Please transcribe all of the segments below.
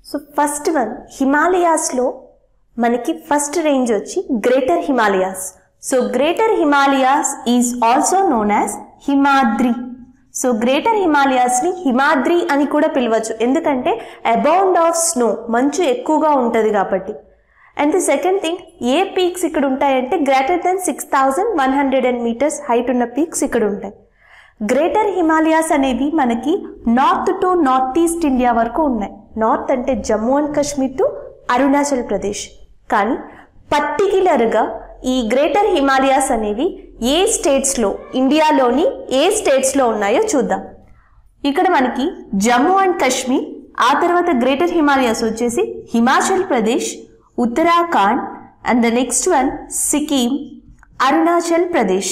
So first one హిమాలయాస్లో మనకి first range వచ్చి greater Himalayas so greater Himalayas is also known as Himadri so greater హిమాలయాస్ని హిమాద్రి అని కూడా పిలవచ్చు ఎందుకంటే అబౌండ్ ఆఫ్ స్నో మంచు ఎక్కువగా ఉంటుంది కాబట్టి అండ్ ది సెకండ్ థింగ్ ఏ పీక్స్ ఇక్కడ ఉంటాయంటే greater than six thousand one hundred and metres height ఉన్న పీక్స్ ఇక్కడ ఉంటాయి గ్రేటర్ హిమాలయాస్ అనేవి మనకి north to north east India వరకు ఉన్నాయి నార్త్ అంటే జమ్మూ అండ్ కాశ్మీర్ టు అరుణాచల్ ప్రదేశ్ కానీ పర్టిక్యులర్గా ఈ గ్రేటర్ హిమాలయాస్ అనేవి ఏ స్టేట్స్లో ఇండియాలోని ఏ స్టేట్స్లో ఉన్నాయో చూద్దాం ఇక్కడ మనకి జమ్మూ అండ్ కాశ్మీర్ ఆ తర్వాత గ్రేటర్ హిమాలయాస్ వచ్చేసి Himachal Pradesh Uttarakhand and the next one Sikkim Arunachal Pradesh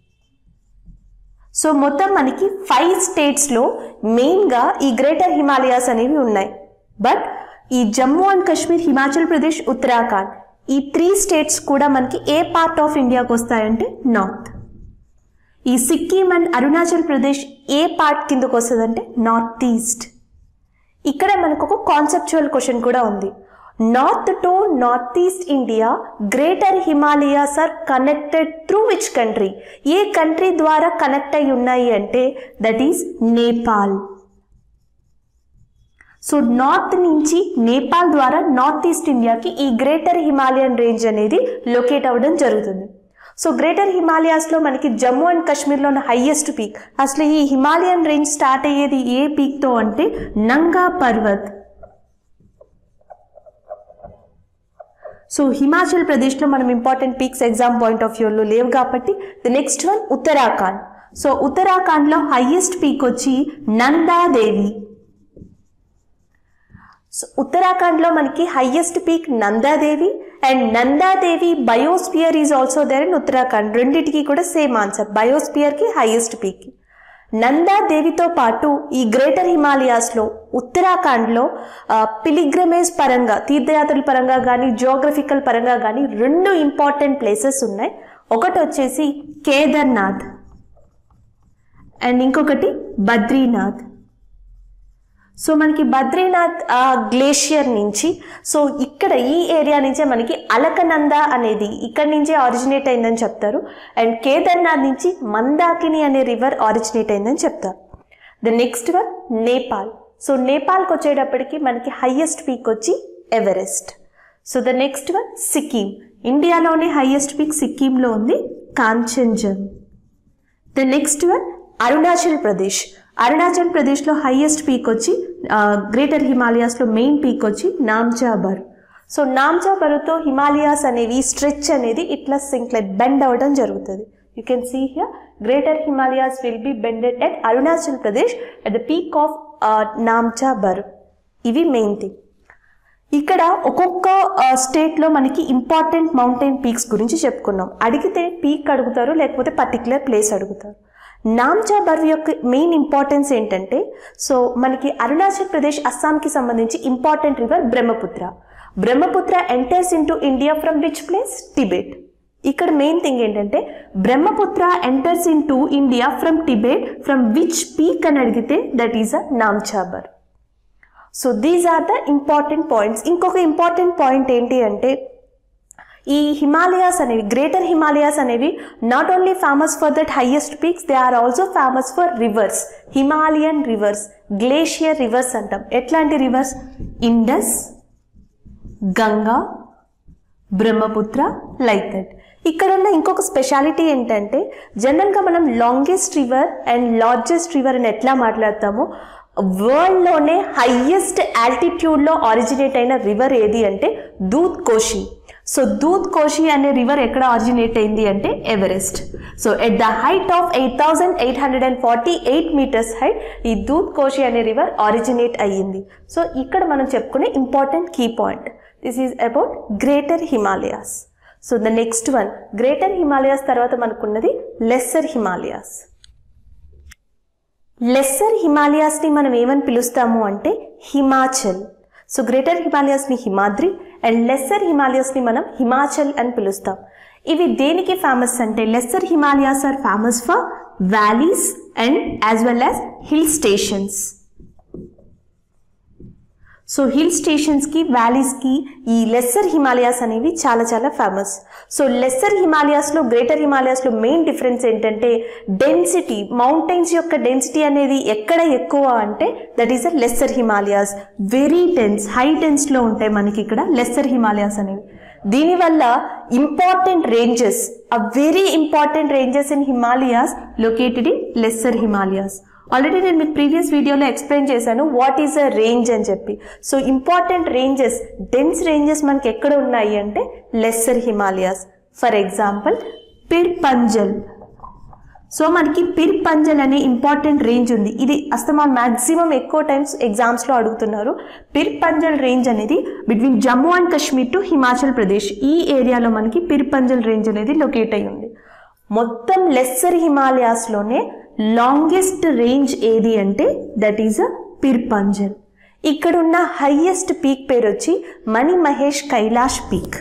so మొత్తం మనకి ఫైవ్ స్టేట్స్లో మెయిన్గా ఈ గ్రేటర్ హిమాలయాస్ అనేవి ఉన్నాయి బట్ ఈ జమ్మూ అండ్ కాశ్మీర్ హిమాచల్ ప్రదేశ్ ఉత్తరాఖండ్ ఈ త్రీ స్టేట్స్ కూడా మనకి ఏ పార్ట్ ఆఫ్ ఇండియాకి వస్తాయంటే నార్త్ ఈ సిక్కిం అండ్ అరుణాచల్ ప్రదేశ్ ఏ పార్ట్ కిందకు వస్తుందంటే నార్త్ ఈస్ట్ ఇక్కడ మనకు ఒక కాన్సెప్చువల్ క్వశ్చన్ కూడా ఉంది north to north east India greater Himalayas are connected through which country ఏ కంట్రీ ద్వారా కనెక్ట్ అయి ఉన్నాయి అంటే that is Nepal so north నుంచి నేపాల్ ద్వారా నార్త్ ఈస్ట్ ఇండియాకి ఈ గ్రేటర్ హిమాలయన్ రేంజ్ అనేది లొకేట్ అవ్వడం జరుగుతుంది సో గ్రేటర్ హిమాలయాస్లో మనకి జమ్మూ అండ్ కాశ్మీర్లో ఉన్న హైయెస్ట్ పీక్ అసలు ఈ హిమాలయన్ రేంజ్ స్టార్ట్ అయ్యేది ఏ పీక్తో అంటే నంగా పర్వత్ సో హిమాచల్ ప్రదేశ్లో మనం important peaks exam point of వ్యూలో లేవు కాబట్టి the next one Uttarakhand so ఉత్తరాఖండ్లో హైయెస్ట్ పీక్ వచ్చి నందాదేవి సో ఉత్తరాఖండ్లో మనకి highest peak Nanda Devi and Nanda Devi biosphere is also there in Uttarakhand రెండింటికి కూడా సేమ్ ఆన్సర్ బయోస్పియర్కి హైయెస్ట్ పీక్ నందాదేవితో పాటు ఈ గ్రేటర్ హిమాలయాస్లో ఉత్తరాఖండ్లో పిలిగ్రమేజ్ పరంగా తీర్థయాత్రల పరంగా కానీ జియోగ్రఫికల్ పరంగా కానీ రెండు ఇంపార్టెంట్ ప్లేసెస్ ఉన్నాయి ఒకటి వచ్చేసి కేదార్నాథ్ అండ్ ఇంకొకటి బద్రీనాథ్ సో మనకి బద్రీనాథ్ గ్లేషియర్ నుంచి సో ఇక్కడ ఈ ఏరియా నుంచే మనకి అలకనంద అనేది ఇక్కడి నుంచే ఆరిజినేట్ అయిందని చెప్తారు అండ్ కేదార్నాథ్ నుంచి మందాకిని అనే రివర్ ఆరిజినేట్ అయిందని చెప్తారు the next one Nepal so నేపాల్కి వచ్చేటప్పటికి మనకి హైయెస్ట్ పీక్ వచ్చి Everest so the next one Sikkim ఇండియాలోనే హైయెస్ట్ పీక్ సిక్కింలో ఉంది Kanchenjunga the next one Arunachal Pradesh అరుణాచల్ ప్రదేశ్లో హైయెస్ట్ పీక్ వచ్చి గ్రేటర్ హిమాలయాస్లో మెయిన్ పీక్ వచ్చి నామ్చాబర్ సో నామ్చాబరుతో హిమాలయాస్ అనేవి స్ట్రెచ్ అనేది ఇట్లా సింక్ లైక్ బెండ్ అవ్వడం జరుగుతుంది you can see here greater Himalayas will be bended at Arunachal Pradesh at the peak of Namcha Barwa ఇవి మెయిన్ థింగ్ ఇక్కడ ఒక్కొక్క స్టేట్లో మనకి ఇంపార్టెంట్ మౌంటైన్ పీక్స్ గురించి చెప్పుకున్నాం అడిగితే పీక్ అడుగుతారు లేకపోతే పర్టికులర్ ప్లేస్ అడుగుతారు నామ్చా బర్వ్ యొక్క మెయిన్ ఇంపార్టెన్స్ ఏంటంటే సో మనకి అరుణాచల్ ప్రదేశ్ అస్సాంకి సంబంధించి important river Brahmaputra Brahmaputra enters into India from which place Tibet ఇక్కడ మెయిన్ థింగ్ ఏంటంటే Brahmaputra enters in to India from Tibet from which peak అని అడిగితే that is uh Namcha Barwa so these are the important points ఇంకొక ఇంపార్టెంట్ పాయింట్ ఏంటి అంటే ఈ హిమాలయాస్ అనేవి గ్రేటర్ హిమాలయాస్ అనేవి not only famous for that highest peaks they are also famous for rivers Himalayan rivers glacier rivers అంటాం ఎట్లాంటి rivers Indus Ganga Brahmaputra like that ఇక్కడ ఉన్న ఇంకొక స్పెషాలిటీ ఏంటంటే జనరల్గా మనం longest river and largest river అని ఎట్లా మాట్లాడతామో వరల్డ్లోనే హైయెస్ట్ ఆల్టిట్యూడ్లో ఆరిజినేట్ అయిన రివర్ ఏది అంటే దూద్ కోషి సో దూద్ కోషి అనే రివర్ ఎక్కడ ఆరిజినేట్ అయింది అంటే Everest so at the height of eight thousand eight hundred and forty eight metres height ఈ దూద్ కోషి అనే రివర్ ఆరిజినేట్ అయ్యింది సో ఇక్కడ మనం చెప్పుకునే important key point this is about greater Himalayas so the next one greater Himalayas తర్వాత మనకున్నది లెస్సర్ హిమాలయాస్ లెస్సర్ హిమాలయాస్ని మనం ఏమని పిలుస్తాము అంటే హిమాచల్ సో గ్రేటర్ హిమాలయాస్ని హిమాద్రి అండ్ లెస్సర్ హిమాలయాస్ని మనం హిమాచల్ అని పిలుస్తాం ఇవి దేనికి ఫేమస్ అంటే lesser Himalayas are famous for valleys and as well as hill stations so hill స్టేషన్స్కి వ్యాలీస్కి ఈ లెస్సర్ హిమాలయాస్ అనేవి చాలా చాలా ఫేమస్ సో లెస్సర్ హిమాలయాస్లో గ్రేటర్ హిమాలయాస్లో మెయిన్ డిఫరెన్స్ ఏంటంటే డెన్సిటీ మౌంటైన్స్ యొక్క డెన్సిటీ అనేది ఎక్కడ ఎక్కువ అంటే that is uh lesser Himalayas very dense high డెన్స్లో ఉంటాయి మనకి ఇక్కడ లెస్సర్ హిమాలయాస్ అనేవి దీనివల్ల important ranges uh very important ranges in Himalayas located in lesser Himalayas already నేను మీకు ప్రీవియస్ వీడియోలో ఎక్స్ప్లెయిన్ చేశాను వాట్ ఈస్ అ రేంజ్ అని చెప్పి so important ranges dense ranges మనకి ఎక్కడ ఉన్నాయి అంటే lesser Himalayas for example Pir Panjal so మనకి పిర్ పంజల్ అనే ఇంపార్టెంట్ రేంజ్ ఉంది ఇది అస్తమా మ్యాక్సిమం ఎక్కువ టైమ్స్ ఎగ్జామ్స్లో అడుగుతున్నారు పిర్ పంజల్ రేంజ్ అనేది between Jammu and Kashmir to Himachal Pradesh ఈ ఏరియాలో మనకి పిర్ పంజల్ రేంజ్ అనేది లొకేట్ అయి ఉంది మొత్తం లెస్సర్ హిమాలయాస్లోనే లాంగెస్ట్ రేంజ్ ఏది అంటే that is uh Pir Panjal ఇక్కడున్న హైయెస్ట్ పీక్ పేరు వచ్చి Mani Mahesh Kailash peak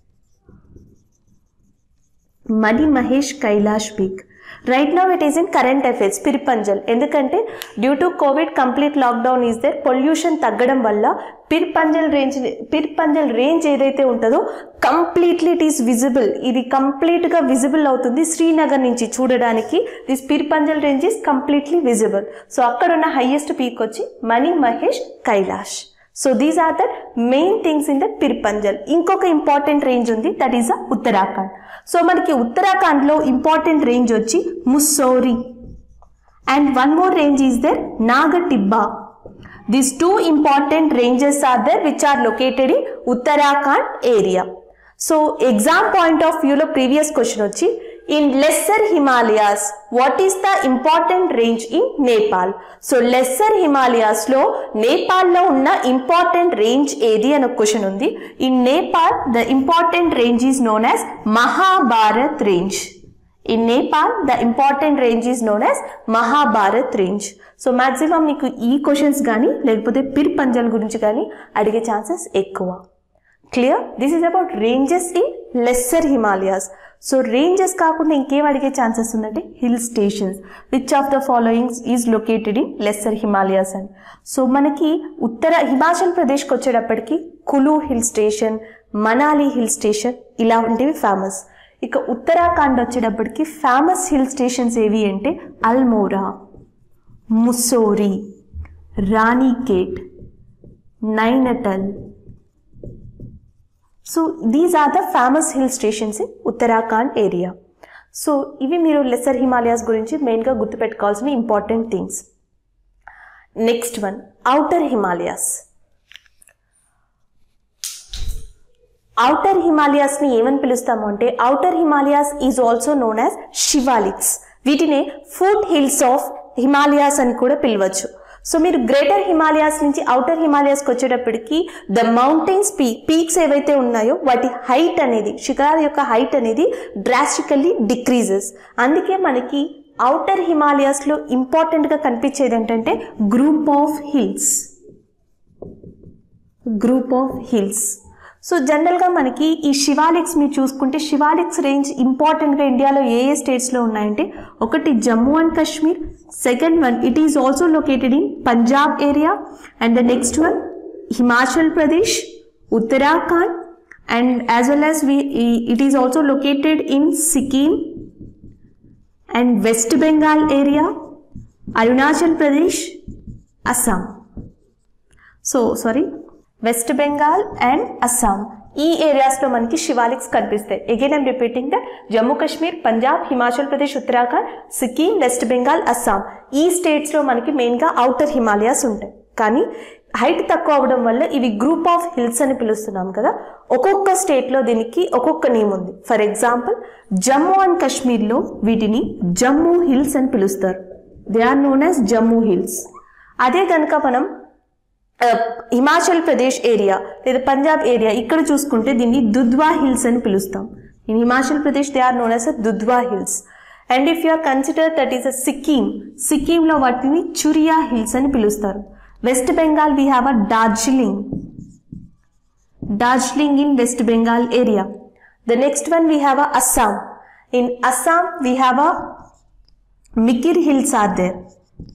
Mani Mahesh Kailash peak right now it is in current affairs Pir Panjal ఎందుకంటే due to Covid complete lockdown is there pollution తగ్గడం వల్ల పిర్పంజల్ రేంజ్ పిర్పంజల్ రేంజ్ ఏదైతే ఉంటుందో కంప్లీట్లీ ఇట్ ఈస్ విజిబుల్ ఇది కంప్లీట్గా విజిబుల్ అవుతుంది శ్రీనగర్ నుంచి చూడడానికి this Pir Panjal range is completely visible so అక్కడ ఉన్న హైయెస్ట్ పీక్ వచ్చి Mani Mahesh Kailash so these are the main things in the Pir Panjal ఇంకొక ఇంపార్టెంట్ రేంజ్ ఉంది that is uh Uttarakhand so మనకి ఉత్తరాఖండ్లో ఇంపార్టెంట్ రేంజ్ వచ్చి Mussoorie and one more range is there Nagtibba these two important ranges are there which are located in Uttarakhand area so exam point of వ్యూలో previous question వచ్చి in lesser Himalayas what is the important range in Nepal so lesser Himalayas లో నేపాల్లో ఉన్న important range ఏది అని ఒక question ఉంది in Nepal the important range is known as Mahabharat range in Nepal the important range is known as Mahabharat range so maximum మీకు ఈ questions కానీ లేకపోతే పిర్ పంజల్ గురించి కానీ అడిగే ఛాన్సెస్ ఎక్కువ clear this is about ranges in lesser Himalayas so ranges కాకుండా ఇంకేం అడిగే ఛాన్సెస్ ఉందంటే hill stations which of the followings is located in lesser Himalayas అని సో మనకి ఉత్తర హిమాచల్ ప్రదేశ్కి వచ్చేటప్పటికి Kullu hill station Manali hill station ఇలాంటివి ఫేమస్ ఇక ఉత్తరాఖండ్ వచ్చేటప్పటికి ఫేమస్ హిల్ స్టేషన్స్ ఏవి అంటే Almora Mussoorie Ranikhet Nainital so these are the famous hill stations in Uttarakhand area so ఇవి మీరు లెసర్ హిమాలయాస్ గురించి మెయిన్గా గుర్తుపెట్టుకోవాల్సిన important things next one outer Himalayas outer హిమాలయాస్ని ఏమని పిలుస్తాము అంటే outer Himalayas is also known as Shivaliks వీటిని ఫుట్ హిల్స్ ఆఫ్ హిమాలయాస్ అని కూడా పిలవచ్చు సో మీరు గ్రేటర్ హిమాలయాస్ నుంచి ఔటర్ హిమాలయాస్కి వచ్చేటప్పటికి ద మౌంటైన్స్ పీ పీక్స్ ఏవైతే ఉన్నాయో వాటి హైట్ అనేది శిఖరాల యొక్క హైట్ అనేది డ్రాస్టికల్లీ డిక్రీజెస్ అందుకే మనకి ఔటర్ హిమాలయాస్లో ఇంపార్టెంట్గా కనిపించేది ఏంటంటే group of hills group of hills so జనరల్గా మనకి ఈ శివాలిక్స్ మీరు చూసుకుంటే శివాలిక్స్ రేంజ్ ఇంపార్టెంట్గా ఇండియాలో ఏ ఏ స్టేట్స్లో ఉన్నాయంటే ఒకటి Jammu and Kashmir second one it is also located in Punjab area and the next one Himachal Pradesh Uttarakhand and as well as we it is also located in Sikkim and West Bengal area Arunachal Pradesh Assam so sorry West Bengal and Assam ఈ ఏరియాస్లో మనకి శివాలిక్స్ కనిపిస్తాయి again I'm repeating that Jammu Kashmir Punjab Himachal Pradesh Uttarakhand Sikkim West Bengal Assam ఈ స్టేట్స్లో మనకి మెయిన్గా outer Himalayas ఉంటాయి కానీ హైట్ తక్కువ అవడం వల్ల ఇవి గ్రూప్ ఆఫ్ హిల్స్ అని పిలుస్తున్నాం కదా ఒక్కొక్క స్టేట్లో దీనికి ఒక్కొక్క నేమ్ ఉంది ఫర్ ఎగ్జాంపుల్ జమ్మూ అండ్ కాశ్మీర్లో వీటిని జమ్మూ హిల్స్ అని పిలుస్తారు they are known as Jammu hills అదే కనుక మనం హిమాచల్ ప్రదేశ్ ఏరియా లేదా పంజాబ్ ఏరియా ఇక్కడ చూసుకుంటే దీన్ని దుద్వా హిల్స్ అని పిలుస్తాం in Himachal Pradesh they are known as a Dudwa hills and if you are consider that is a Sikkim సిక్కింలో వాటిని చురియా హిల్స్ అని పిలుస్తారు West Bengal we have a Darjeeling Darjeeling in West Bengal area the next one we have a Assam in Assam we have a Mikir hills are there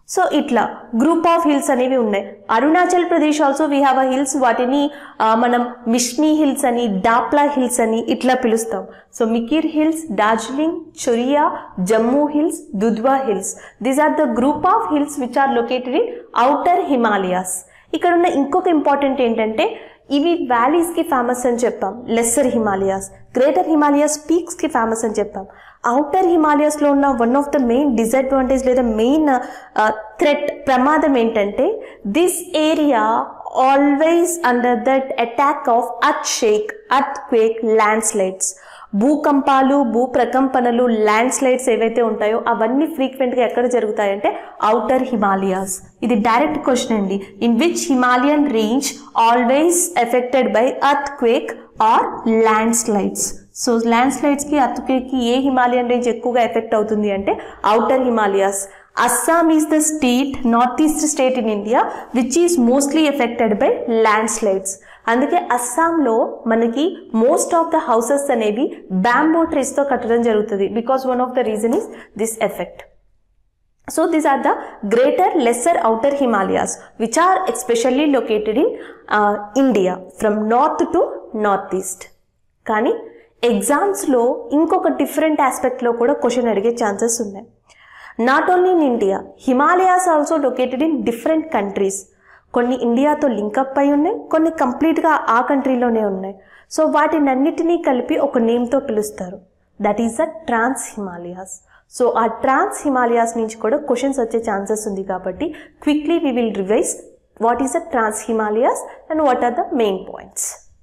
so ఇట్లా group of hills అనేవి ఉన్నాయి Arunachal Pradesh also we have a hills వాటిని ఆ, మనం మిష్మి హిల్స్ అని డాప్లా hills అని ఇట్లా పిలుస్తాం so Mikir hills Darjeeling Choria Jammu hills Dudwa hills these are the group of hills which are located in outer Himalayas ఇక్కడ ఉన్న ఇంకొక ఇంపార్టెంట్ ఏంటంటే ఇవి వ్యాలీస్కి ఫేమస్ అని చెప్పాం లెస్సర్ హిమాలయాస్ గ్రేటర్ హిమాలయాస్ పీక్స్కి ఫేమస్ అని చెప్పాం అవుటర్ హిమాలయాస్లో ఉన్న one of the main disadvantage లేదా మెయిన్ థ్రెట్ ప్రమాదం ఏంటంటే this area always under that attack of earth shake earthquake landslides భూకంపాలు భూ ప్రకంపనలు ల్యాండ్ స్లైడ్స్ ఏవైతే ఉంటాయో అవన్నీ ఫ్రీక్వెంట్గా ఎక్కడ జరుగుతాయంటే అవుటర్ హిమాలయాస్ ఇది డైరెక్ట్ క్వశ్చన్ అండి in which Himalayan range always affected by earthquake or landslides so ల్యాండ్ స్లైడ్స్కి అర్త్ క్వేక్కి ఏ హిమాలయన్ రేంజ్ ఎక్కువగా ఎఫెక్ట్ అవుతుంది అంటే outer Himalayas Assam is the state north east state in India which is mostly affected by landslides అందుకే అస్సాంలో మనకి మోస్ట్ ఆఫ్ ద హౌసెస్ అనేవి బ్యాంబో ట్రీస్తో కట్టడం జరుగుతుంది because one of the reason is this effect So these are the greater lesser outer Himalayas which are especially located in uh, India from north to northeast. కానీ ఎగ్జామ్స్లో ఇంకొక different ఆస్పెక్ట్లో కూడా question అడిగే chances ఉన్నాయి not only in India Himalayas also located in different countries కొన్ని ఇండియాతో link up అయి ఉన్నాయి కొన్ని కంప్లీట్గా ఆ కంట్రీలోనే ఉన్నాయి సో వాటినన్నిటినీ కలిపి ఒక నేమ్తో పిలుస్తారు that is the trans Himalayas so ఆ ట్రాన్స్ హిమాలయాస్ నుంచి కూడా క్వశ్చన్స్ వచ్చే ఛాన్సెస్ ఉంది కాబట్టి quickly we will revise what is the trans Himalayas and what are the main points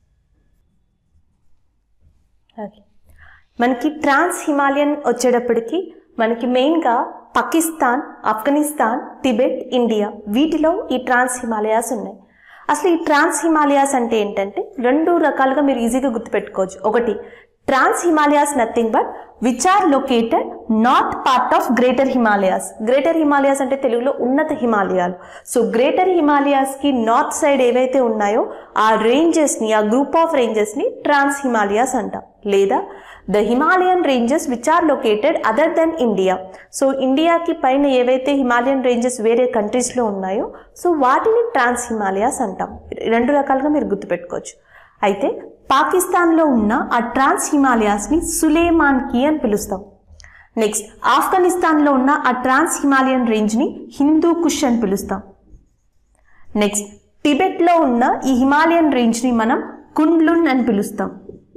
okay మనకి ట్రాన్స్ హిమాలయన్ వచ్చేటప్పటికి మనకి మెయిన్గా పాకిస్తాన్ ఆఫ్ఘనిస్తాన్ టిబెట్ ఇండియా వీటిలో ఈ ట్రాన్స్ హిమాలయాస్ ఉన్నాయి అసలు ఈ ట్రాన్స్ హిమాలయాస్ అంటే ఏంటంటే రెండు రకాలుగా మీరు ఈజీగా గుర్తుపెట్టుకోవచ్చు ఒకటి trans Himalayas nothing but which are located not part of greater Himalayas greater Himalayas అంటే తెలుగులో ఉన్నత హిమాలయాలు సో గ్రేటర్ హిమాలయాస్కి నార్త్ సైడ్ ఏవైతే ఉన్నాయో ఆ రేంజెస్ని ఆ గ్రూప్ ఆఫ్ రేంజెస్ని ట్రాన్స్ హిమాలయాస్ అంటాం లేదా the Himalayan ranges which are located other than India so ఇండియాకి పైన ఏవైతే హిమాలయన్ రేంజెస్ వేరే కంట్రీస్లో ఉన్నాయో సో వాటిని ట్రాన్స్ హిమాలయాస్ అంటాం రెండు రకాలుగా మీరు గుర్తుపెట్టుకోవచ్చు అయితే పాకిస్తాన్లో ఉన్న ఆ ట్రాన్స్ హిమాలయాస్ని సులేమాన్ కి అని పిలుస్తాం నెక్స్ట్ ఆఫ్ఘనిస్తాన్లో ఉన్న ఆ ట్రాన్స్ హిమాలయన్ రేంజ్ని హిందూ కుష్ అని పిలుస్తాం నెక్స్ట్ టిబెట్లో ఉన్న ఈ హిమాలయన్ రేంజ్ని మనం కుండ్లున్ అని పిలుస్తాం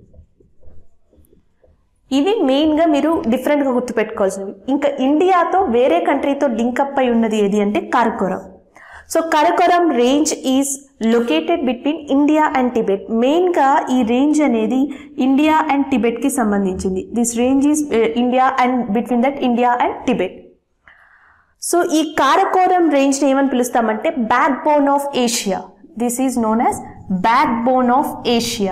ఇవి మెయిన్గా మీరు డిఫరెంట్గా గుర్తుపెట్టుకోవాల్సినవి ఇంకా ఇండియాతో వేరే కంట్రీతో లింకప్ అయి ఉన్నది ఏది అంటే Karakoram so Karakoram range is located between India and Tibet మెయిన్గా ఈ రేంజ్ అనేది ఇండియా అండ్ టిబెట్కి సంబంధించింది this range is India and between that India and Tibet so ఈ కారకోరం రేంజ్ని ఏమని పిలుస్తామంటే backbone of Asia this is known as backbone of Asia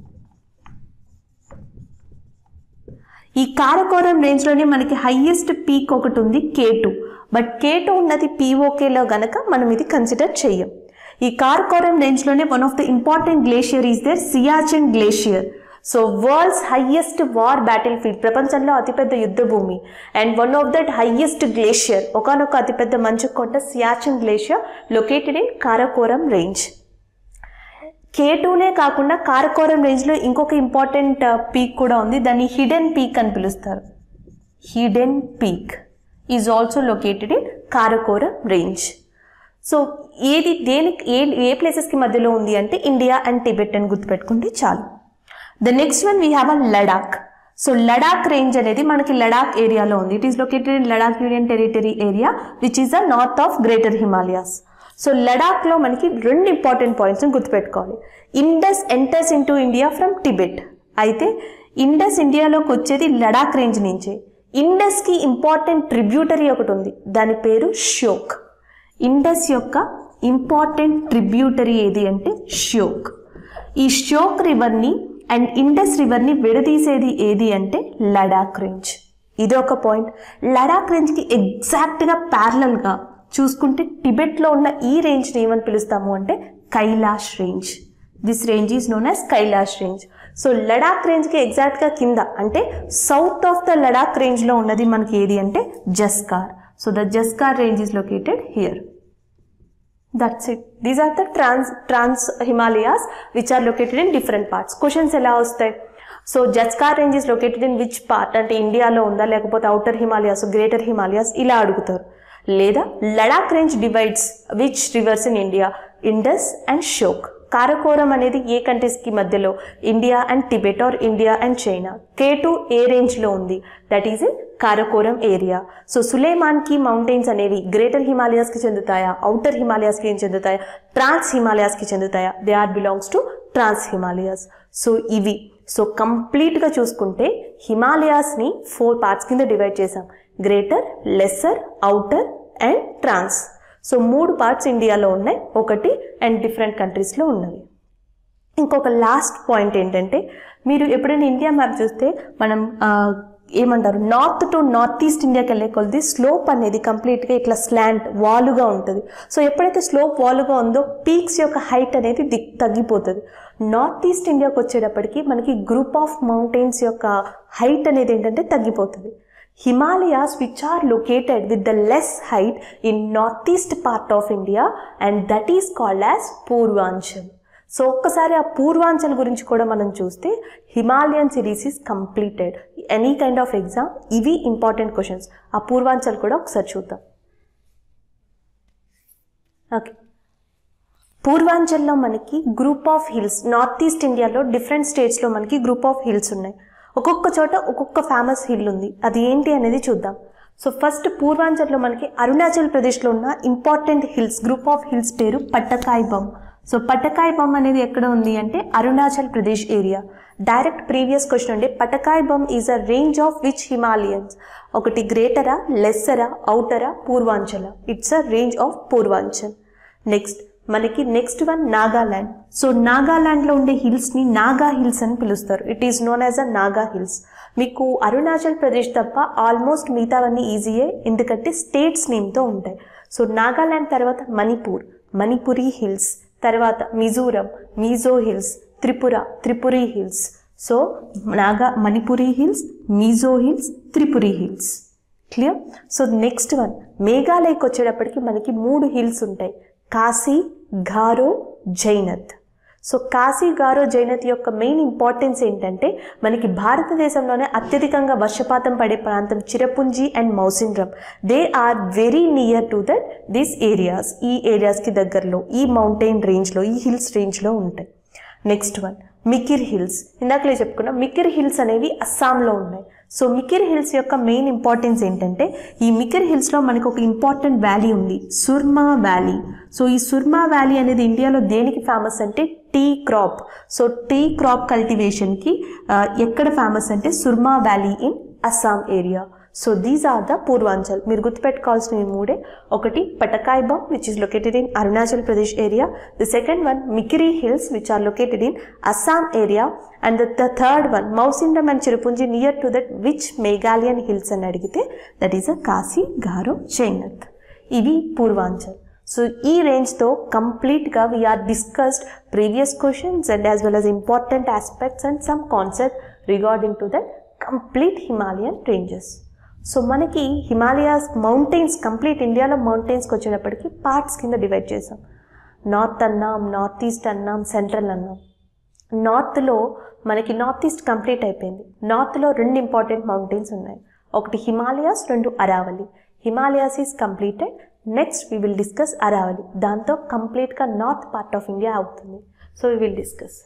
ఈ కారకోరం రేంజ్లోనే మనకి హైయెస్ట్ పీక్ ఒకటి ఉంది K two but K two ఉన్నది పీఓకేలో గనక మనం ఇది కన్సిడర్ చెయ్యం ఈ కారకోరం రేంజ్లోనే one of the important glacier is there Siachen glacier so world's highest war battlefield ప్రపంచంలో అతిపెద్ద యుద్ధ భూమి and one of that highest glacier ఒకనొక అతిపెద్ద మంచు కొండ Siachen glacier located in Karakoram range K టూనే కాకుండా కారకోరం రేంజ్లో ఇంకొక ఇంపార్టెంట్ పీక్ కూడా ఉంది దాన్ని హిడెన్ పీక్ అని పిలుస్తారు hidden peak is also located in Karakoram range so ఏది దేనికి ఏ ఏ ప్లేసెస్కి మధ్యలో ఉంది అంటే ఇండియా అండ్ టిబెట్ అని గుర్తుపెట్టుకుంటే చాలు the next one we have a Ladakh so Ladakh range అనేది మనకి లడాక్ ఏరియాలో ఉంది it is located in Ladakh union territory area which is the north of greater Himalayas so లడాక్లో మనకి రెండు ఇంపార్టెంట్ పాయింట్స్ని గుర్తుపెట్టుకోవాలి Indus enters into India from Tibet అయితే ఇండస్ ఇండియాలోకి వచ్చేది లడాక్ రేంజ్ నుంచే ఇండస్కి ఇంపార్టెంట్ ట్రిబ్యూటరీ ఒకటి ఉంది దాని పేరు షోక్ ఇండస్ యొక్క ఇంపార్టెంట్ ట్రిబ్యూటరీ ఏది అంటే షోక్ ఈ షోక్ రివర్ని అండ్ ఇండస్ రివర్ని విడదీసేది ఏది అంటే లడాక్ రేంజ్ ఇది ఒక పాయింట్ లడాక్ రేంజ్కి ఎగ్జాక్ట్గా ప్యారలల్గా చూసుకుంటే టిబెట్లో ఉన్న ఈ రేంజ్ని ఏమని పిలుస్తాము అంటే Kailash range this range is known as Kailash range so Ladakh రేంజ్కి ఎగ్జాక్ట్గా కింద అంటే సౌత్ ఆఫ్ ద లడాక్ రేంజ్లో ఉన్నది మనకి ఏది అంటే Zaskar so the Zaskar range is located here that's it these are the trans trans Himalayas which are located in different parts questions ఎలా వస్తాయి so Zaskar range is located in which part అంటే ఇండియాలో ఉందా లేకపోతే అవుటర్ హిమాలయాస్ గ్రేటర్ హిమాలయాస్ ఇలా అడుగుతారు లేదా Ladakh range divides which rivers in India Indus and Shyok Karakoram అనేది ఏ కంట్రీస్కి మధ్యలో India and Tibet or India and China K two ఏ రేంజ్లో ఉంది that is in Karakoram area so సులేమాన్కి మౌంటైన్స్ అనేవి గ్రేటర్ హిమాలయాస్కి చెందుతాయా అవుటర్ హిమాలయాస్కి ఏం చెందుతాయా ట్రాన్స్ హిమాలయాస్కి చెందుతాయా they are belongs to trans Himalayas so ఇవి సో కంప్లీట్గా చూసుకుంటే హిమాలయాస్ని ఫోర్ పార్ట్స్ కింద డివైడ్ చేసాం greater lesser outer and trans so మూడు పార్ట్స్ ఇండియాలో ఉన్నాయి ఒకటి అండ్ డిఫరెంట్ కంట్రీస్లో ఉన్నవి ఇంకొక లాస్ట్ పాయింట్ ఏంటంటే మీరు ఎప్పుడైనా ఇండియా మ్యాప్ చూస్తే మనం ఆ, ఏమంటారు నార్త్ టు నార్త్ ఈస్ట్ ఇండియాకి వెళ్ళే కొలది స్లోప్ అనేది కంప్లీట్గా ఇట్లా స్లాంట్ వాలుగా ఉంటుంది సో ఎప్పుడైతే స్లోప్ వాలుగా ఉందో పీక్స్ యొక్క హైట్ అనేది దిగ్ తగ్గిపోతుంది నార్త్ ఈస్ట్ ఇండియాకి వచ్చేటప్పటికి మనకి గ్రూప్ ఆఫ్ మౌంటైన్స్ యొక్క హైట్ అనేది ఏంటంటే తగ్గిపోతుంది Himalayas which are located with the less height in north east part of India and that is called as Purvanchal so ఒక్కసారి ఆ పూర్వాంచల్ గురించి కూడా మనం చూస్తే Himalayan series is completed any kind of exam ఇవి ఇంపార్టెంట్ క్వశ్చన్స్ ఆ పూర్వాంచల్ కూడా ఒకసారి చూద్దాం ఓకే పూర్వాంచల్లో మనకి group of hills north east ఇండియాలో డిఫరెంట్ స్టేట్స్లో మనకి గ్రూప్ ఆఫ్ హిల్స్ ఉన్నాయి ఒక్కొక్క చోట ఒక్కొక్క ఫేమస్ హిల్ ఉంది అది ఏంటి అనేది చూద్దాం సో ఫస్ట్ పూర్వాంచల్లో మనకి అరుణాచల్ ప్రదేశ్లో ఉన్న important hills group of hills పేరు పట్టకాయ్ బమ్ సో పట్టకాయ్ బమ్ అనేది ఎక్కడ ఉంది అంటే Arunachal Pradesh area direct previous question అంటే Patkai Bum is a range of which Himalayans ఒకటి గ్రేటరా లెస్సరా అవుటరా పూర్వాంచల it's a range of Purvanchal next మనకి నెక్స్ట్ వన్ నాగాల్యాండ్ సో నాగాల్యాండ్లో ఉండే హిల్స్ని నాగా హిల్స్ అని పిలుస్తారు it is known as a Naga hills మీకు అరుణాచల్ ప్రదేశ్ తప్ప ఆల్మోస్ట్ మిగతావన్నీ ఈజీయే ఎందుకంటే స్టేట్స్ నేమ్తో ఉంటాయి సో నాగాల్యాండ్ తర్వాత మణిపూర్ మణిపురి హిల్స్ తర్వాత Mizoram Mizo hills Tripura Tripuri hills so Naga Manipuri hills Mizo hills Tripuri hills clear so next one మేఘాలయకి వచ్చేటప్పటికి మనకి మూడు హిల్స్ ఉంటాయి కాశీ ఘారో జైనత్ సో కాశీ గారో జైనత్ యొక్క మెయిన్ ఇంపార్టెన్స్ ఏంటంటే మనకి భారతదేశంలోనే అత్యధికంగా వర్షపాతం పడే ప్రాంతం Cherrapunji and Mawsynram they are very near to that these areas ఈ ఏరియాస్కి దగ్గరలో ఈ మౌంటైన్ రేంజ్లో ఈ హిల్స్ రేంజ్లో ఉంటాయి నెక్స్ట్ వన్ మికిర్ హిల్స్ ఇందాకలే చెప్పుకున్నాం మికిర్ హిల్స్ అనేవి అస్సాంలో ఉన్నాయి సో మికిర్ హిల్స్ యొక్క మెయిన్ ఇంపార్టెన్స్ ఏంటంటే ఈ మికిర్ హిల్స్లో మనకు ఒక ఇంపార్టెంట్ వ్యాలీ ఉంది సుర్మా వ్యాలీ సో ఈ సుర్మా వ్యాలీ అనేది ఇండియాలో దేనికి ఫేమస్ అంటే tea crop so tea crop కల్టివేషన్కి ఎక్కడ ఫేమస్ అంటే Surma valley in Assam area so these are the Purvanchal మీరు గుర్తుపెట్టుకోవాల్సిన ఈ మూడే ఒకటి Patkai Bum which is located in Arunachal Pradesh area the second one Mikiri hills which are located in Assam area and the third one Mawsynram and Cherrapunji near to that which Meghalayan hills అని అడిగితే that is a Khasi Garo Jaintia ఇవి Purvanchal so ఈ రేంజ్తో కంప్లీట్గా we are discussed previous questions and as well as important aspects and some concept regarding to that complete Himalayan ranges so మనకి Himalayas mountains complete ఇండియాలో మౌంటైన్స్కి వచ్చేటప్పటికి parts కింద డివైడ్ చేసాం నార్త్ అన్నాం నార్త్ ఈస్ట్ అన్నాం సెంట్రల్ అన్నాం నార్త్లో మనకి నార్త్ ఈస్ట్ కంప్లీట్ అయిపోయింది నార్త్లో రెండు ఇంపార్టెంట్ మౌంటైన్స్ ఉన్నాయి ఒకటి హిమాలయాస్ రెండు Aravalli Himalayas is completed next we will discuss Aravalli దాంతో కంప్లీట్గా నార్త్ పార్ట్ ఆఫ్ ఇండియా అవుతుంది so we will discuss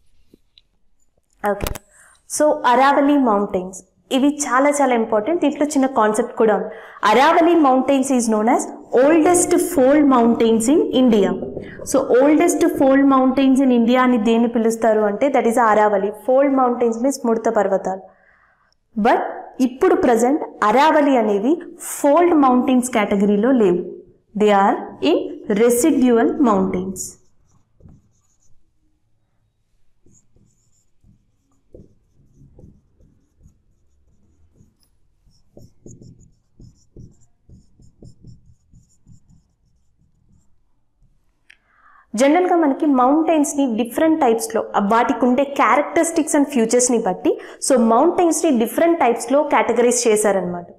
okay so Aravalli mountains ఇవి చాలా చాలా ఇంపార్టెంట్ దీంట్లో చిన్న కాన్సెప్ట్ కూడా ఉంది Aravalli mountains is known as oldest fold mountains in India so oldest fold mountains in India అని దేన్ని పిలుస్తారు అంటే that is Aravalli fold mountains means ముడత పర్వతాలు బట్ ఇప్పుడు ప్రజెంట్ అరావలి అనేవి ఫోల్డ్ మౌంటైన్స్ కేటగిరీలో లేవు they are in residual mountains జనరల్గా మనకి మౌంటైన్స్ని డిఫరెంట్ టైప్స్లో వాటికి ఉండే క్యారెక్టరిస్టిక్స్ అండ్ ఫ్యూచర్స్ని బట్టి సో మౌంటైన్స్ని డిఫరెంట్ టైప్స్లో కేటగరైజ్ చేశారనమాట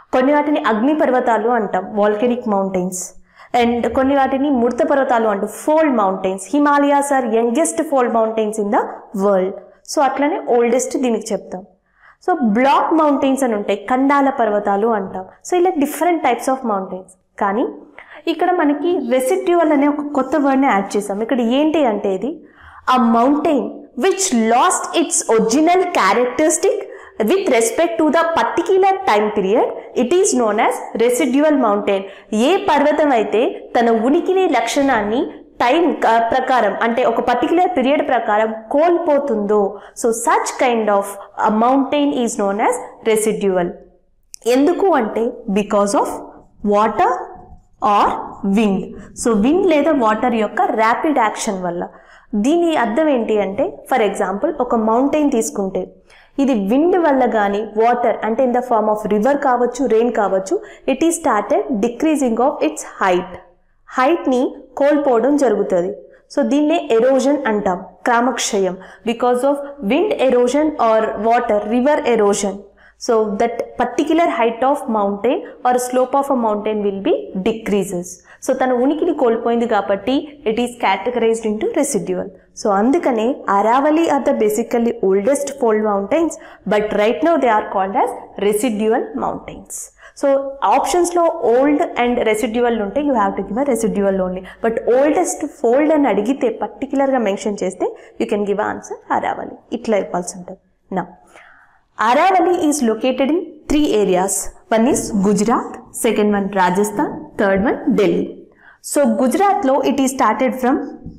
కొన్ని వాటిని అగ్ని పర్వతాలు అంటాం వాల్కెనిక్ మౌంటైన్స్ అండ్ కొన్ని వాటిని మృత పర్వతాలు అంటాం fold mountains Himalayas are youngest fold mountains in the world so అట్లనే ఓల్డెస్ట్ దీనికి చెప్తాం సో బ్లాక్ మౌంటైన్స్ అని ఉంటాయి కండాల పర్వతాలు అంటాం సో ఇలా డిఫరెంట్ టైప్స్ ఆఫ్ మౌంటైన్స్ కానీ ఇక్కడ మనకి రెసిడ్యువల్ అనే ఒక కొత్త వర్డ్ని యాడ్ చేసాం ఇక్కడ ఏంటి అంటే ఇది a mountain which lost its original characteristic with respect to the particular time period it is known as residual mountain ఏ పర్వతం అయితే తన ఉనికిని లక్షణాన్ని టైం ప్రకారం అంటే ఒక పర్టికులర్ పీరియడ్ ప్రకారం కోల్పోతుందో so such kind of mountain is known as residual ఎందుకు అంటే because of water or wind so wind లేదా వాటర్ యొక్క ర్యాపిడ్ యాక్షన్ వల్ల దీని అర్థం ఏంటి అంటే ఫర్ ఎగ్జాంపుల్ ఒక మౌంటైన్ తీసుకుంటే ఇది విండ్ వల్ల కానీ వాటర్ అంటే in the form of river కావచ్చు రెయిన్ కావచ్చు it is started decreasing of its height హైట్ని కోల్పోవడం జరుగుతుంది సో దీన్నే ఎరోజన్ అంటాం క్రామక్షయం because of wind erosion or water river erosion so that particular height of mountain or slope of a mountain will be decreases so తన ఉనికిని కోల్పోయింది కాబట్టి it is categorized into residual so అందుకనే Aravalli are the basically oldest fold mountains but right now they are called as residual mountains so ఆప్షన్స్లో old and residual ఉంటే you have to give a residual only but oldest fold అని అడిగితే పర్టికులర్గా mention చేస్తే you can give answer Aravalli ఇట్లా ఇవ్వాల్సి ఉంటుంది నా Aravali is located in three areas. One is Gujarat, second one Rajasthan, third one Delhi. So Gujarat lo it is started from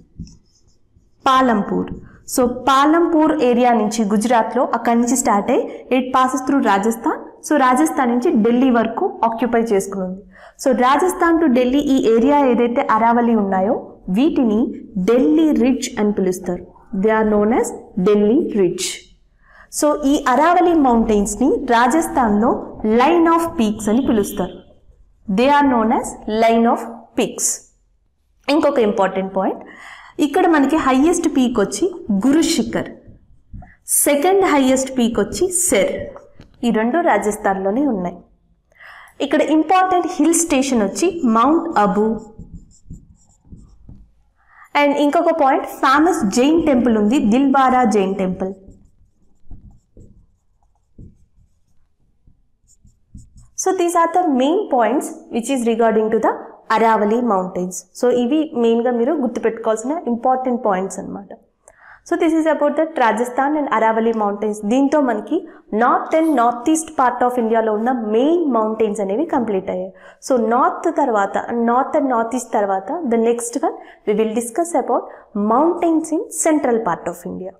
Palanpur so Palanpur area నుంచి గుజరాత్లో అక్కడి నుంచి స్టార్ట్ అయ్యి it passes through Rajasthan so Rajasthan నుంచి ఢిల్లీ వరకు ఆక్యుపై చేసుకునుంది సో రాజస్థాన్ టు ఢిల్లీ ఈ area ఏదైతే అరావలి ఉన్నాయో వీటిని ఢిల్లీ రిడ్జ్ అని పిలుస్తారు they are known as Delhi ridge so ఈ అరావలి మౌంటైన్స్ని రాజస్థాన్లో లైన్ ఆఫ్ పీక్స్ అని పిలుస్తారు they are known as line of peaks ఇంకొక ఇంపార్టెంట్ పాయింట్ ఇక్కడ మనకి హైయెస్ట్ పీక్ వచ్చి Guru Shikhar second highest peak వచ్చి సెర్ ఈ రెండు రాజస్థాన్లోనే ఉన్నాయి ఇక్కడ ఇంపార్టెంట్ హిల్ స్టేషన్ వచ్చి మౌంట్ అబు అండ్ ఇంకొక పాయింట్ ఫేమస్ జైన్ టెంపుల్ ఉంది Dilwara Jain temple so these are the main points which is regarding to the Aravalli mountains so ఇవి మెయిన్గా మీరు గుర్తుపెట్టుకోవాల్సిన ఇంపార్టెంట్ పాయింట్స్ అనమాట so this is about that Rajasthan and Aravalli mountains దీంతో మనకి north and north east part of ఇండియాలో ఉన్న మెయిన్ మౌంటైన్స్ అనేవి కంప్లీట్ అయ్యాయి సో నార్త్ తర్వాత నార్త్ అండ్ నార్త్ ఈస్ట్ తర్వాత the next one we will discuss about mountains in central part of India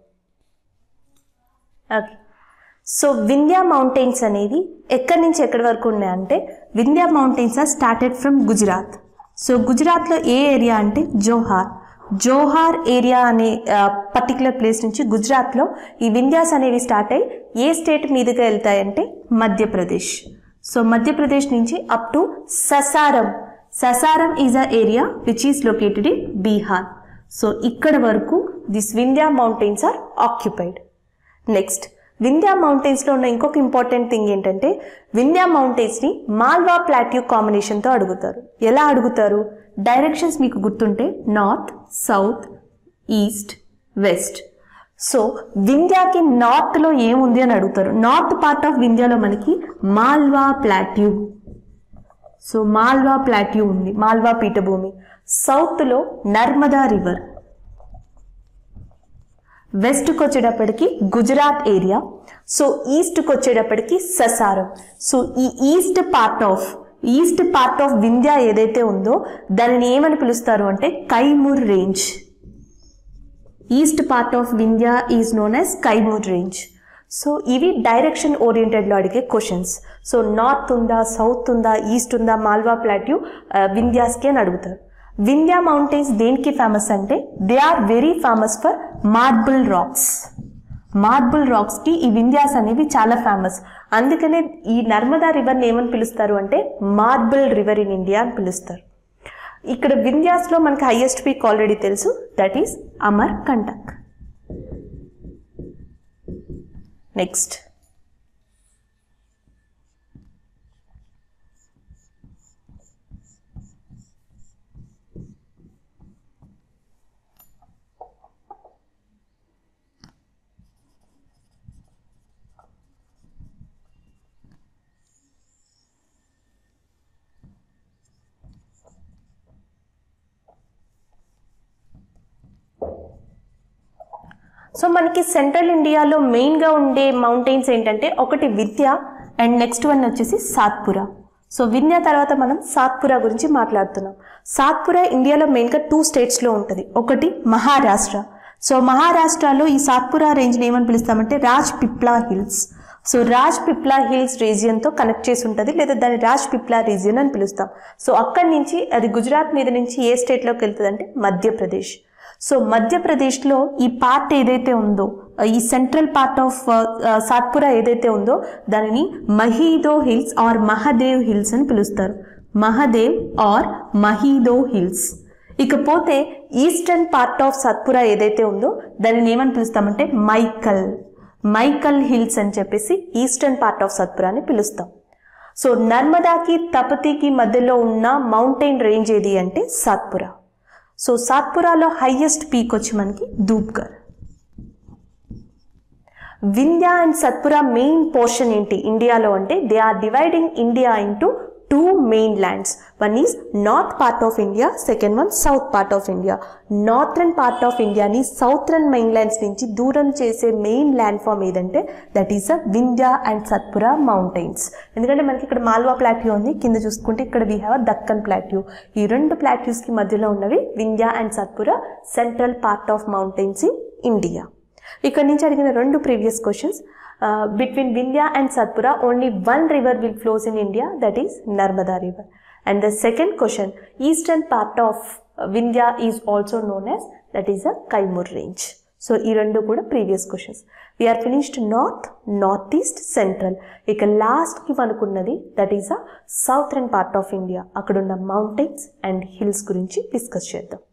okay so Vindhya mountains అనేవి ఎక్కడి నుంచి ఎక్కడి వరకు ఉన్నాయంటే Vindhya mountains are started from Gujarat so గుజరాత్లో ఏ ఏరియా అంటే జోహార్ జోహార్ ఏరియా అనే పర్టికులర్ ప్లేస్ నుంచి గుజరాత్లో ఈ వింధ్యాస్ అనేవి స్టార్ట్ అయ్యి ఏ స్టేట్ మీదుగా వెళ్తాయంటే మధ్యప్రదేశ్ సో మధ్యప్రదేశ్ నుంచి up to Sasaram Sasaram is a area which is located in Bihar so ఇక్కడ వరకు this Vindhya mountains are occupied next Vindhya మౌంటైన్స్లో ఉన్న ఇంకొక ఇంపార్టెంట్ థింగ్ ఏంటంటే వింధ్యా మౌంటైన్స్ని మాల్వా ప్లాట్యూ కాంబినేషన్తో అడుగుతారు ఎలా అడుగుతారు డైరెక్షన్స్ మీకు గుర్తుంటే north south east west so వింధ్యాకి నార్త్లో ఏముంది అని అడుగుతారు నార్త్ పార్ట్ ఆఫ్ వింధ్యాలో మనకి Malwa plateau so Malwa plateau ఉంది మాల్వా పీఠభూమి సౌత్లో నర్మదా రివర్ వెస్ట్కి వచ్చేటప్పటికి గుజరాత్ ఏరియా సో ఈస్ట్కి వచ్చేటప్పటికి ససారం సో ఈ east part of east part of Vindhya ఏదైతే ఉందో దానిని ఏమని పిలుస్తారు అంటే Kaimur range east part of Vindhya is known as Kaimur range so ఇవి డైరెక్షన్ ఓరియంటెడ్లో అడిగే క్వశ్చన్స్ సో నార్త్ ఉందా సౌత్ ఉందా ఈస్ట్ ఉందా మాల్వా ప్లాట్యూ వింధ్యాస్కి అని అడుగుతారు వింధ్యా మౌంటైన్స్ దేనికి ఫేమస్ అంటే they are very famous for marble rocks marble రాక్స్కి ఈ వింధ్యాస్ అనేవి చాలా ఫేమస్ అందుకనే ఈ నర్మదా రివర్ని ఏమని పిలుస్తారు అంటే మార్బుల్ రివర్ ఇన్ ఇండియా అని పిలుస్తారు ఇక్కడ వింధ్యాస్లో మనకి హైయెస్ట్ పీక్ ఆల్రెడీ తెలుసు that is Amarkantak next so మనకి సెంట్రల్ ఇండియాలో మెయిన్గా ఉండే మౌంటైన్స్ ఏంటంటే ఒకటి విద్య అండ్ నెక్స్ట్ వన్ వచ్చేసి సాత్పురా సో వింధ్య తర్వాత మనం సాత్పురా గురించి మాట్లాడుతున్నాం సాత్పురా ఇండియాలో మెయిన్గా టూ స్టేట్స్లో ఉంటుంది ఒకటి మహారాష్ట్ర సో మహారాష్ట్రలో ఈ సాత్పురా రేంజ్ని ఏమని పిలుస్తామంటే Raj Pipla hills so Raj Pipla hills రీజియన్తో కనెక్ట్ చేసి ఉంటుంది లేదా దాన్ని రాజ్ పిప్లా రీజియన్ అని పిలుస్తాం సో అక్కడి నుంచి అది గుజరాత్ మీద నుంచి ఏ స్టేట్లోకి వెళ్తుంది అంటే మధ్యప్రదేశ్ సో మధ్యప్రదేశ్లో ఈ పార్ట్ ఏదైతే ఉందో ఈ సెంట్రల్ పార్ట్ ఆఫ్ సాత్పురా ఏదైతే ఉందో దానిని Mahadeo hills or Mahadev hills అని పిలుస్తారు మహదేవ్ ఆర్ మహీదో హిల్స్ ఇకపోతే ఈస్టర్న్ పార్ట్ ఆఫ్ సత్పురా ఏదైతే ఉందో దానిని ఏమని పిలుస్తామంటే మైకల్ మైకల్ హిల్స్ అని చెప్పేసి ఈస్టర్న్ పార్ట్ ఆఫ్ సత్పురాని పిలుస్తాం సో నర్మదాకి తపతికి మధ్యలో ఉన్న మౌంటైన్ రేంజ్ ఏది అంటే సాత్పురా సో సాత్పురాలో హైయెస్ట్ పీక్ వచ్చి మనకి Dhupgarh Vindhya and Satpura main portion ఏంటి ఇండియాలో అంటే they are dividing India into two main lands one is north part of India second one south part of India northern part of ఇండియాని southern main lands నుంచి దూరం చేసే main land form ఏదంటే that is a Vindhya and Satpura mountains ఎందుకంటే మనకి ఇక్కడ Malwa plateau ఉంది కింద చూసుకుంటే ఇక్కడ వీ హ్యావ్ దక్కన్ ప్లాట్యూ ఈ రెండు ప్లాట్యూస్కి మధ్యలో ఉన్నవి Vindhya and Satpura central part of mountains in India ఇక్కడ నుంచి అడిగిన రెండు previous questions between Vindhya and Satpura only one river will flows in India that is Narmada river and the second question eastern part of Vindhya is also known as that is a Kaimur range so ఈ రెండు కూడా previous questions we are finished north north east central ఇక లాస్ట్కి మనకున్నది that is a Southern part of India అక్కడున్న mountains and hills గురించి discuss చేద్దాం